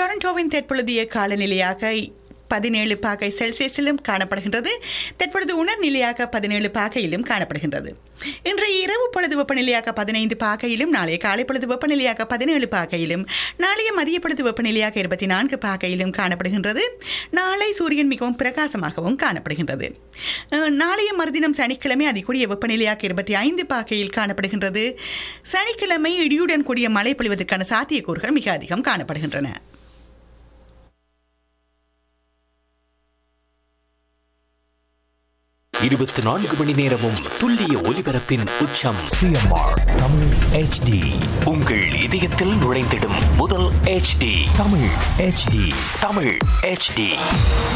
டொரண்டோவின் தற்பொழுதைய காலநிலையாக பதினேழு பாகை செல்சியஸிலும் காணப்படுகின்றது தற்பொழுது உணர்நிலையாக பதினேழு பாகையிலும் காணப்படுகின்றது இன்றைய இரவு பொழுது வெப்பநிலையாக பதினைந்து பாகையிலும் நாளைய காலை பொழுது வெப்பநிலையாக பதினேழு பாகையிலும் நாளைய மதிய பொழுது வெப்பநிலையாக இருபத்தி நான்கு பாகையிலும் காணப்படுகின்றது நாளை சூரியன் மிகவும் பிரகாசமாகவும் காணப்படுகின்றது அஹ், நாளைய மறுதினம் சனிக்கிழமை அதிகூடிய வெப்பநிலையாக இருபத்தி ஐந்து பாகையில் காணப்படுகின்றது சனிக்கிழமை இடியுடன் கூடிய மழை பொழிவதற்கான சாத்தியக்கூறுகள் மிக அதிகம் காணப்படுகின்றன இருபத்தி நான்கு மணி நேரமும் துல்லிய ஒலிபரப்பின் உச்சம் சிஎம்ஆர் தமிழ் ஹெச்டி உங்கள் இதயத்தில் நுழைந்திடும் முதல் HD Tamil HD Tamil HD